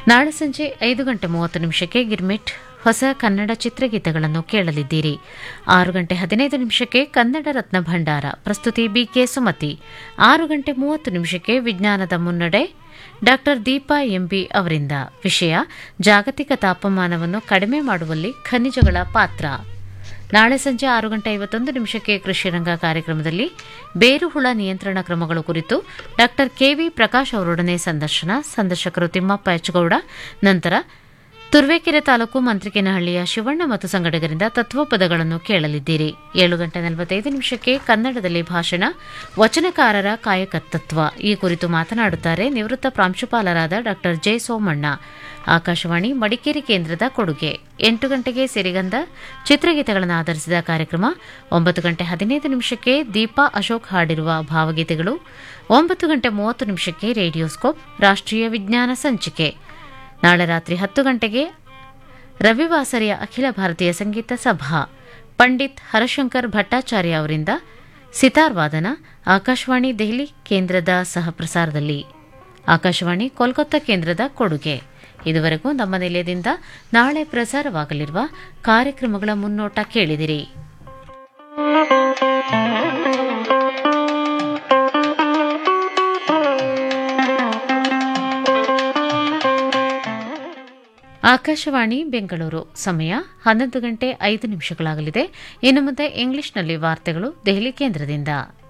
ನಾಳೆ ಸಂಜೆ ಐದು ಗಂಟೆ ಮೂವತ್ತು ನಿಮಿಷಕ್ಕೆ ಗಿರ್ಮಿಟ್ ಹೊಸ ಕನ್ನಡ ಚಿತ್ರಗೀತೆಗಳನ್ನು ಕೇಳಲಿದ್ದೀರಿ ಆರು ಗಂಟೆ ಹದಿನೈದು ನಿಮಿಷಕ್ಕೆ ಕನ್ನಡ ರತ್ನ ಭಂಡಾರ ಪ್ರಸ್ತುತಿ ಬಿಕೆ ಸುಮತಿ ಆರು ಗಂಟೆ ಮೂವತ್ತು ನಿಮಿಷಕ್ಕೆ ವಿಜ್ಞಾನದ ಮುನ್ನಡೆ ಡಾಕ್ಟರ್ ದೀಪಾ ಎಂಬಿ ಅವರಿಂದ ವಿಷಯ ಜಾಗತಿಕ ತಾಪಮಾನವನ್ನು ಕಡಿಮೆ ಮಾಡುವಲ್ಲಿ ಖನಿಜಗಳ ಪಾತ್ರ ನಾಳೆ ಸಂಜೆ ಆರು ಗಂಟೆ ಐವತ್ತೊಂದು ನಿಮಿಷಕ್ಕೆ ಕೃಷಿ ರಂಗ ಕಾರ್ಯಕ್ರಮದಲ್ಲಿ ಬೇರುಹುಳ ನಿಯಂತ್ರಣ ಕ್ರಮಗಳು ಕುರಿತು ಡಾಕ್ಟರ್ ಕೆವಿ ಪ್ರಕಾಶ್ ಅವರೊಡನೆ ಸಂದರ್ಶನ ಸಂದರ್ಶಕರು ತಿಮ್ಮಪ್ಪ ಎಚ್ಗೌಡ ನಂತರ ತುರ್ವೇಕೆರೆ ತಾಲೂಕು ಮಂತ್ರಿಕೇನಹಳ್ಳಿಯ ಶಿವಣ್ಣ ಮತ್ತು ಸಂಗಡಿಗರಿಂದ ತತ್ವಪದಗಳನ್ನು ಕೇಳಲಿದ್ದೀರಿ ಏಳು ಗಂಟೆ ನಲವತ್ತೈದು ನಿಮಿಷಕ್ಕೆ ಕನ್ನಡದಲ್ಲಿ ಭಾಷಣ ವಚನಕಾರರ ಕಾಯಕರ್ತತ್ವ ಈ ಕುರಿತು ಮಾತನಾಡುತ್ತಾರೆ ನಿವೃತ್ತ ಪ್ರಾಂಶುಪಾಲರಾದ ಡಾಕ್ಟರ್ ಜೆ ಸೋಮಣ್ಣ ಆಕಾಶವಾಣಿ ಮಡಿಕೇರಿ ಕೇಂದ್ರದ ಕೊಡುಗೆ ಎಂಟು ಗಂಟೆಗೆ ಸಿರಿಗಂಧ ಚಿತ್ರಗೀತೆಗಳನ್ನು ಆಧರಿಸಿದ ಕಾರ್ಯಕ್ರಮ ಒಂಬತ್ತು ಗಂಟೆ ಹದಿನೈದು ನಿಮಿಷಕ್ಕೆ ದೀಪಾ ಅಶೋಕ್ ಹಾಡಿರುವ ಭಾವಗೀತೆಗಳು ಒಂಬತ್ತು ಗಂಟೆ ಮೂವತ್ತು ನಿಮಿಷಕ್ಕೆ ರೇಡಿಯೋಸ್ಕೋಪ್ ರಾಷ್ಟ್ರೀಯ ವಿಜ್ಞಾನ ಸಂಚಿಕೆ ನಾಳೆ ರಾತ್ರಿ ಹತ್ತು ಗಂಟೆಗೆ ರವಿವಾಸರಿಯ ಅಖಿಲ ಭಾರತೀಯ ಸಂಗೀತ ಸಭಾ ಪಂಡಿತ್ ಹರಶಂಕರ್ ಭಟ್ಟಾಚಾರ್ಯ ಅವರಿಂದ ಸಿತಾರ್ ವಾದನ ಆಕಾಶವಾಣಿ ದೆಹಲಿ ಕೇಂದ್ರದ ಸಹಪ್ರಸಾರದಲ್ಲಿ ಆಕಾಶವಾಣಿ ಕೋಲ್ಕತ್ತಾ ಕೇಂದ್ರದ ಕೊಡುಗೆ ಇದುವರೆಗೂ ನಮ್ಮ ನಿಲಯದಿಂದ ನಾಳೆ ಪ್ರಸಾರವಾಗಲಿರುವ ಕಾರ್ಯಕ್ರಮಗಳ ಮುನ್ನೋಟ ಕೇಳಿದಿರಿ ಆಕಾಶವಾಣಿ ಬೆಂಗಳೂರು ಸಮಯ ಹನ್ನೊಂದು ಗಂಟೆ ಐದು ನಿಮಿಷಗಳಾಗಲಿದೆ ಇನ್ನು ಮುಂದೆ ಇಂಗ್ಲಿಷ್ನಲ್ಲಿ ವಾರ್ತೆಗಳು ದೆಹಲಿ ಕೇಂದ್ರದಿಂದ